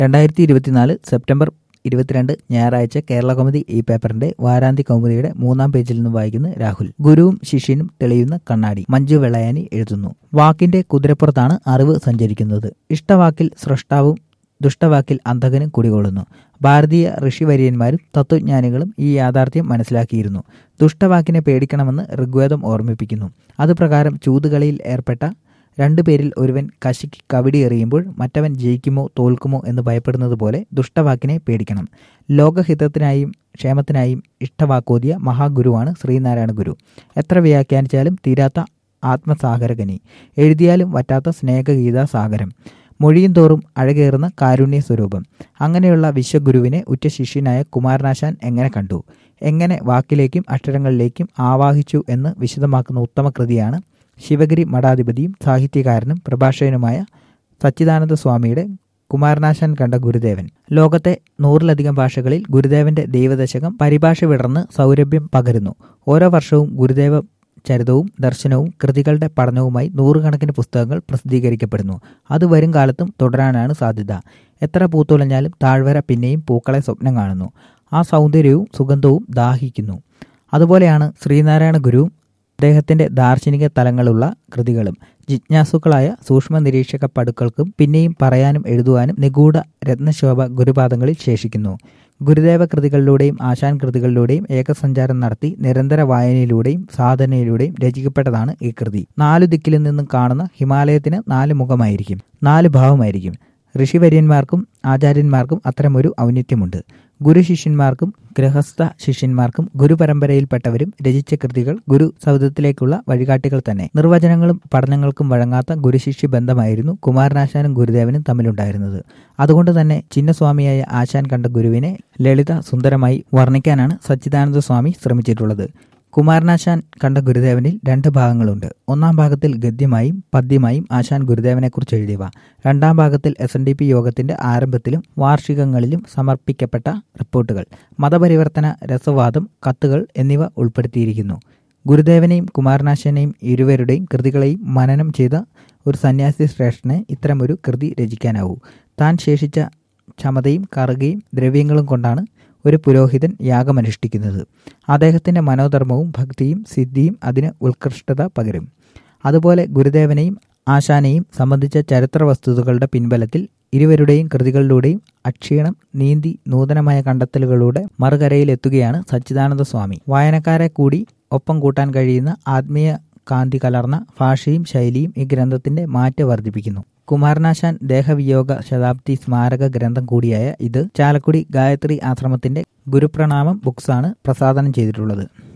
രണ്ടായിരത്തി ഇരുപത്തിനാല് സെപ്റ്റംബർ ഇരുപത്തിരണ്ട് ഞായറാഴ്ച കേരള കൗമുദി ഈ പേപ്പറിന്റെ വാരാന്ത്യ കൗമുദിയുടെ മൂന്നാം പേജിൽ നിന്ന് വായിക്കുന്ന രാഹുൽ ഗുരുവും ശിഷ്യനും തെളിയുന്ന കണ്ണാടി മഞ്ജു വെള്ളയാനി എഴുതുന്നു വാക്കിന്റെ കുതിരപ്പുറത്താണ് അറിവ് സഞ്ചരിക്കുന്നത് ഇഷ്ടവാക്കിൽ സ്രഷ്ടാവും ദുഷ്ടവാക്കിൽ അന്ധകനും കുടികൊള്ളുന്നു ഭാരതീയ ഋഷിവര്യന്മാരും തത്വജ്ഞാനികളും ഈ യാഥാർത്ഥ്യം മനസ്സിലാക്കിയിരുന്നു ദുഷ്ടവാക്കിനെ പേടിക്കണമെന്ന് ഋഗ്വേദം ഓർമ്മിപ്പിക്കുന്നു അതുപ്രകാരം ചൂതുകളിയിൽ ഏർപ്പെട്ട രണ്ടുപേരിൽ ഒരുവൻ കശിക്ക് കവിടി എറിയുമ്പോൾ മറ്റവൻ ജയിക്കുമോ തോൽക്കുമോ എന്ന് ഭയപ്പെടുന്നത് പോലെ ദുഷ്ടവാക്കിനെ പേടിക്കണം ലോകഹിതത്തിനായും ക്ഷേമത്തിനായും ഇഷ്ടവാക്കോതിയ മഹാഗുരുവാണ് ശ്രീനാരായണ ഗുരു എത്ര വ്യാഖ്യാനിച്ചാലും തീരാത്ത ആത്മസാഗരകനി എഴുതിയാലും വറ്റാത്ത സ്നേഹഗീതാ സാഗരം മൊഴിയും തോറും അഴകേറുന്ന കാരുണ്യ സ്വരൂപം അങ്ങനെയുള്ള വിശ്വഗുരുവിനെ ഉറ്റ ശിഷ്യനായ കുമാരനാശാൻ എങ്ങനെ കണ്ടു എങ്ങനെ വാക്കിലേക്കും അക്ഷരങ്ങളിലേക്കും ആവാഹിച്ചു എന്ന് വിശദമാക്കുന്ന ഉത്തമ കൃതിയാണ് ശിവഗിരി മഠാധിപതിയും സാഹിത്യകാരനും പ്രഭാഷകനുമായ സച്ചിദാനന്ദ സ്വാമിയുടെ കുമാരനാശാൻ കണ്ട ഗുരുദേവൻ ലോകത്തെ നൂറിലധികം ഭാഷകളിൽ ഗുരുദേവന്റെ ദൈവദശകം പരിഭാഷ വിടർന്ന് സൗരഭ്യം പകരുന്നു ഓരോ വർഷവും ഗുരുദേവ ചരിതവും ദർശനവും കൃതികളുടെ പഠനവുമായി നൂറുകണക്കിന് പുസ്തകങ്ങൾ പ്രസിദ്ധീകരിക്കപ്പെടുന്നു അത് വരും കാലത്തും തുടരാനാണ് സാധ്യത എത്ര പൂത്തുലഞ്ഞാലും താഴ്വര പിന്നെയും പൂക്കളെ സ്വപ്നം കാണുന്നു ആ സൗന്ദര്യവും സുഗന്ധവും ദാഹിക്കുന്നു അതുപോലെയാണ് ശ്രീനാരായണ ഗുരുവും അദ്ദേഹത്തിന്റെ ദാർശനിക തലങ്ങളുള്ള കൃതികളും ജിജ്ഞാസുക്കളായ സൂക്ഷ്മ നിരീക്ഷക പടുക്കൾക്കും പിന്നെയും പറയാനും എഴുതുവാനും നിഗൂഢ രത്നശോഭ ഗുരുപാദങ്ങളിൽ ശേഷിക്കുന്നു ഗുരുദേവ കൃതികളിലൂടെയും ആശാൻ കൃതികളിലൂടെയും ഏകസഞ്ചാരം നടത്തി നിരന്തര വായനയിലൂടെയും സാധനയിലൂടെയും രചിക്കപ്പെട്ടതാണ് ഈ കൃതി നാലു ദിക്കിൽ നിന്നും കാണുന്ന ഹിമാലയത്തിന് നാല് മുഖമായിരിക്കും നാല് ഭാവമായിരിക്കും ഋഷിവര്യന്മാർക്കും ആചാര്യന്മാർക്കും അത്തരമൊരു ഔന്നിത്യമുണ്ട് ഗുരു ശിഷ്യന്മാർക്കും ഗൃഹസ്ഥ ശിഷ്യന്മാർക്കും ഗുരുപരമ്പരയിൽപ്പെട്ടവരും രചിച്ച കൃതികൾ ഗുരു സൗധത്തിലേക്കുള്ള വഴികാട്ടികൾ തന്നെ നിർവചനങ്ങളും പഠനങ്ങൾക്കും വഴങ്ങാത്ത ഗുരുശിഷ്യ ബന്ധമായിരുന്നു കുമാരനാശാനും ഗുരുദേവനും തമ്മിലുണ്ടായിരുന്നത് അതുകൊണ്ട് തന്നെ ചിന്നസ്വാമിയായ ആശാൻ കണ്ട ഗുരുവിനെ ലളിത സുന്ദരമായി വർണ്ണിക്കാനാണ് സച്ചിദാനന്ദ സ്വാമി ശ്രമിച്ചിട്ടുള്ളത് കുമാരനാശാൻ കണ്ട ഗുരുദേവനിൽ രണ്ട് ഭാഗങ്ങളുണ്ട് ഒന്നാം ഭാഗത്തിൽ ഗദ്യമായും പദ്യമായും ആശാൻ ഗുരുദേവനെക്കുറിച്ച് എഴുതിയവ രണ്ടാം ഭാഗത്തിൽ എസ് എൻ ഡി പി യോഗത്തിന്റെ ആരംഭത്തിലും വാർഷികങ്ങളിലും സമർപ്പിക്കപ്പെട്ട റിപ്പോർട്ടുകൾ മതപരിവർത്തന രസവാദം കത്തുകൾ എന്നിവ ഉൾപ്പെടുത്തിയിരിക്കുന്നു ഗുരുദേവനെയും കുമാരനാശാനെയും ഇരുവരുടെയും കൃതികളെയും മനനം ചെയ്ത ഒരു സന്യാസി ശ്രേഷ്ഠന് ഇത്തരമൊരു കൃതി രചിക്കാനാവൂ താൻ ശേഷിച്ച ക്ഷമതയും കറുകയും ദ്രവ്യങ്ങളും കൊണ്ടാണ് ഒരു പുരോഹിതൻ യാഗമനുഷ്ഠിക്കുന്നത് അദ്ദേഹത്തിന്റെ മനോധർമ്മവും ഭക്തിയും സിദ്ധിയും അതിന് ഉത്കൃഷ്ടത പകരും അതുപോലെ ഗുരുദേവനെയും ആശാനെയും സംബന്ധിച്ച ചരിത്ര വസ്തുതകളുടെ പിൻബലത്തിൽ ഇരുവരുടെയും കൃതികളിലൂടെയും അക്ഷീണം നീന്തി നൂതനമായ കണ്ടെത്തലുകളുടെ മറുകരയിലെത്തുകയാണ് സച്ചിദാനന്ദ സ്വാമി വായനക്കാരെ കൂടി ഒപ്പം കൂട്ടാൻ കഴിയുന്ന ആത്മീയ കാന്തി കലർന്ന ഭാഷയും ശൈലിയും ഈ ഗ്രന്ഥത്തിന്റെ മാറ്റ് വർദ്ധിപ്പിക്കുന്നു കുമാരനാശാൻ ദേഹവിയോഗ ശതാബ്ദി സ്മാരക ഗ്രന്ഥം കൂടിയായ ഇത് ചാലക്കുടി ഗായത്രി ആശ്രമത്തിന്റെ ഗുരുപ്രണാമം ബുക്സാണ് പ്രസാദനം ചെയ്തിട്ടുള്ളത്